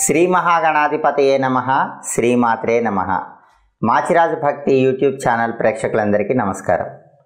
శ్రీ మహాగణాధిపతయే నమ శ్రీమాత్రే నమ మాచిరాజు భక్తి యూట్యూబ్ ఛానల్ ప్రేక్షకులందరికీ నమస్కారం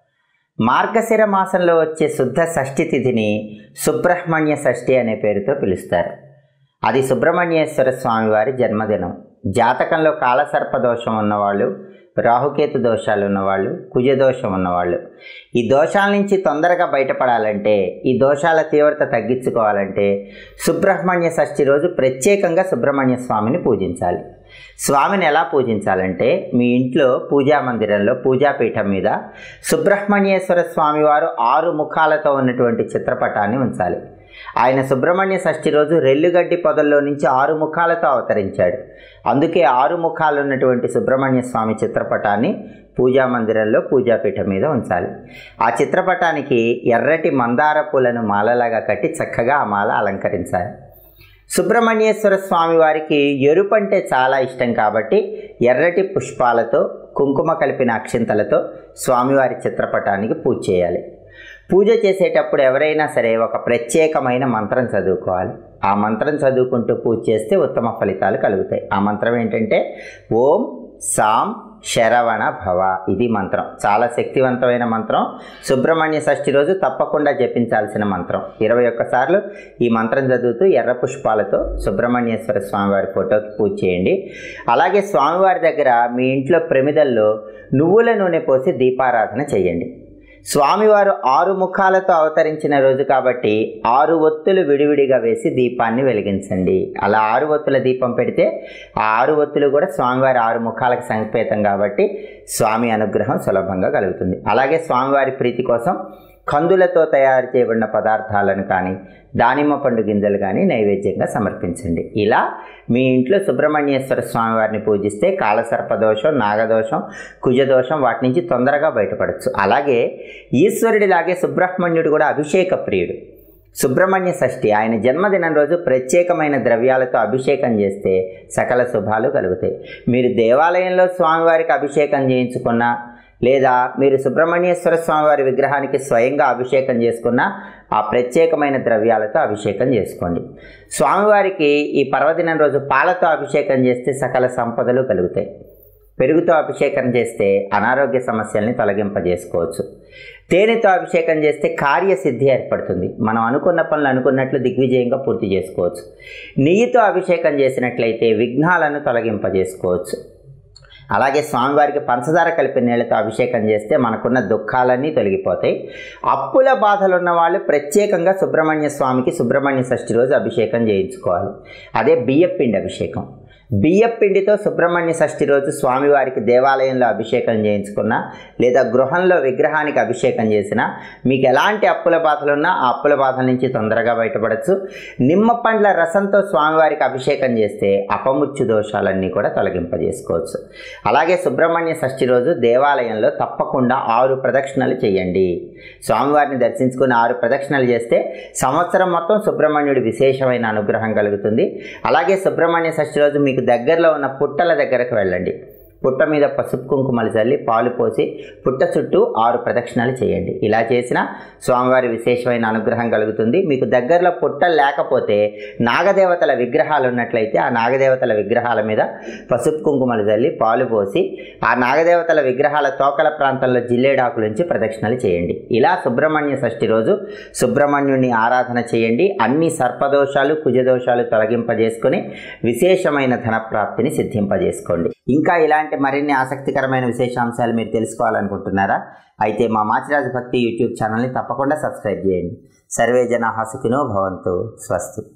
మార్గశిర మాసంలో వచ్చే శుద్ధ షష్ఠి తిథిని సుబ్రహ్మణ్య షష్ఠి అనే పేరుతో పిలుస్తారు అది సుబ్రహ్మణ్యేశ్వర స్వామి వారి జన్మదినం జాతకంలో కాలసర్ప దోషం ఉన్నవాళ్ళు రాహుకేతు దోషాలు ఉన్నవాళ్ళు కుజ దోషం ఉన్నవాళ్ళు ఈ దోషాల నుంచి తొందరగా బయటపడాలంటే ఈ దోషాల తీవ్రత తగ్గించుకోవాలంటే సుబ్రహ్మణ్య షష్ఠి రోజు ప్రత్యేకంగా సుబ్రహ్మణ్య స్వామిని పూజించాలి స్వామిని ఎలా పూజించాలంటే మీ ఇంట్లో పూజా మందిరంలో పూజాపీఠం మీద సుబ్రహ్మణ్యేశ్వర స్వామి వారు ఆరు ముఖాలతో ఉన్నటువంటి చిత్రపటాన్ని ఉంచాలి ఆయన సుబ్రహ్మణ్య షష్ఠి రోజు రెల్లుగడ్డి పొదల్లో నుంచి ఆరు ముఖాలతో అవతరించాడు అందుకే ఆరు ముఖాలు ఉన్నటువంటి సుబ్రహ్మణ్య స్వామి చిత్రపటాన్ని పూజా మందిరంలో పూజాపీఠం మీద ఉంచాలి ఆ చిత్రపటానికి ఎర్రటి మందార పూలను మాలలాగా కట్టి చక్కగా ఆ మాల అలంకరించాలి సుబ్రహ్మణ్యేశ్వర స్వామి వారికి ఎరుపు అంటే చాలా ఇష్టం కాబట్టి ఎర్రటి పుష్పాలతో కుంకుమ కలిపిన అక్షింతలతో స్వామివారి చిత్రపటానికి పూజ చేయాలి పూజ చేసేటప్పుడు ఎవరైనా సరే ఒక ప్రత్యేకమైన మంత్రం చదువుకోవాలి ఆ మంత్రం చదువుకుంటూ పూజ చేస్తే ఉత్తమ ఫలితాలు కలుగుతాయి ఆ మంత్రం ఏంటంటే ఓం సాం శరవణ భవ ఇది మంత్రం చాలా శక్తివంతమైన మంత్రం సుబ్రహ్మణ్య షష్ఠి రోజు తప్పకుండా జపించాల్సిన మంత్రం ఇరవై ఒక్కసార్లు ఈ మంత్రం చదువుతూ ఎర్ర పుష్పాలతో సుబ్రహ్మణ్యేశ్వర స్వామివారి ఫోటోకి పూజ చేయండి అలాగే స్వామివారి దగ్గర మీ ఇంట్లో ప్రమిదల్లో నువ్వుల నూనె పోసి దీపారాధన చేయండి స్వామివారు ఆరు ముఖాలతో అవతరించిన రోజు కాబట్టి ఆరు ఒత్తులు విడివిడిగా వేసి దీపాన్ని వెలిగించండి అలా ఆరు ఒత్తుల దీపం పెడితే ఆ ఆరు ఒత్తులు కూడా స్వామివారి ఆరు ముఖాలకు సంకేతం కాబట్టి స్వామి అనుగ్రహం సులభంగా కలుగుతుంది అలాగే స్వామివారి ప్రీతి కోసం కందులతో తయారు చేయబడిన పదార్థాలను కానీ దానిమ్మ పండు గింజలు కానీ నైవేద్యంగా సమర్పించండి ఇలా మీ ఇంట్లో సుబ్రహ్మణ్యేశ్వర స్వామి వారిని పూజిస్తే కాలసర్పదోషం నాగదోషం కుజదోషం వాటి నుంచి తొందరగా బయటపడచ్చు అలాగే ఈశ్వరుడిలాగే సుబ్రహ్మణ్యుడు కూడా అభిషేక ప్రియుడు సుబ్రహ్మణ్య షష్ఠి ఆయన జన్మదినం రోజు ప్రత్యేకమైన ద్రవ్యాలతో అభిషేకం చేస్తే సకల శుభాలు కలుగుతాయి మీరు దేవాలయంలో స్వామివారికి అభిషేకం చేయించుకున్నా లేదా మీరు సుబ్రహ్మణ్యేశ్వర స్వామివారి విగ్రహానికి స్వయంగా అభిషేకం చేసుకున్న ఆ ప్రత్యేకమైన ద్రవ్యాలతో అభిషేకం చేసుకోండి స్వామివారికి ఈ పర్వదినం రోజు పాలతో అభిషేకం చేస్తే సకల సంపదలు కలుగుతాయి పెరుగుతో అభిషేకం చేస్తే అనారోగ్య సమస్యల్ని తొలగింపజేసుకోవచ్చు తేనెతో అభిషేకం చేస్తే కార్యసిద్ధి ఏర్పడుతుంది మనం అనుకున్న పనులు అనుకున్నట్లు దిగ్విజయంగా పూర్తి చేసుకోవచ్చు నెయ్యితో అభిషేకం చేసినట్లయితే విఘ్నాలను తొలగింపజేసుకోవచ్చు అలాగే స్వామివారికి పంచదార కలిపిన నీళ్ళతో అభిషేకం చేస్తే మనకున్న దుఃఖాలన్నీ తొలగిపోతాయి అప్పుల బాధలు ఉన్న వాళ్ళు ప్రత్యేకంగా సుబ్రహ్మణ్య స్వామికి సుబ్రహ్మణ్య షష్ఠి రోజు అభిషేకం చేయించుకోవాలి అదే బియ్యపిండి అభిషేకం బియ్యపిండితో సుబ్రహ్మణ్య షష్ఠి రోజు స్వామివారికి దేవాలయంలో అభిషేకం చేయించుకున్నా లేదా గృహంలో విగ్రహానికి అభిషేకం చేసినా మీకు ఎలాంటి అప్పుల బాధలున్నా ఆ అప్పుల బాధల నుంచి తొందరగా బయటపడచ్చు నిమ్మ పండ్ల రసంతో స్వామివారికి అభిషేకం చేస్తే అపముచ్చు దోషాలన్నీ కూడా తొలగింపజేసుకోవచ్చు అలాగే సుబ్రహ్మణ్య షష్ఠి రోజు దేవాలయంలో తప్పకుండా ఆరు ప్రదక్షిణలు చేయండి స్వామివారిని దర్శించుకుని ఆరు ప్రదక్షిణలు చేస్తే సంవత్సరం మొత్తం సుబ్రహ్మణ్యుడి విశేషమైన అనుగ్రహం కలుగుతుంది అలాగే సుబ్రహ్మణ్య షష్ఠి రోజు మీకు దగ్గరలో ఉన్న పుట్టల దగ్గరకు వెళ్ళండి పుట్ట మీద పసుపు కుంకుమలు చల్లి పాలు పోసి పుట్ట చుట్టూ ఆరు ప్రదక్షిణాలు చేయండి ఇలా చేసిన స్వామివారి విశేషమైన అనుగ్రహం కలుగుతుంది మీకు దగ్గరలో పుట్ట లేకపోతే నాగదేవతల విగ్రహాలు ఉన్నట్లయితే ఆ నాగదేవతల విగ్రహాల మీద పసుపు కుంకుమలు చల్లి పాలు పోసి ఆ నాగదేవతల విగ్రహాల తోకల ప్రాంతంలో జిల్లేడాకుల నుంచి ప్రదక్షిణలు చేయండి ఇలా సుబ్రహ్మణ్య షష్ఠి రోజు సుబ్రహ్మణ్యుని ఆరాధన చేయండి అన్ని సర్పదోషాలు కుజదోషాలు తొలగింపజేసుకొని విశేషమైన ధనప్రాప్తిని సిద్ధింపజేసుకోండి ఇంకా ఇలాంటి మరిన్ని ఆసక్తికరమైన విశేషాంశాలు మీరు తెలుసుకోవాలనుకుంటున్నారా అయితే మా మాచిరాజు భక్తి యూట్యూబ్ ఛానల్ని తప్పకుండా సబ్స్క్రైబ్ చేయండి సర్వే జనా సుఖినో భవంతు స్వస్తి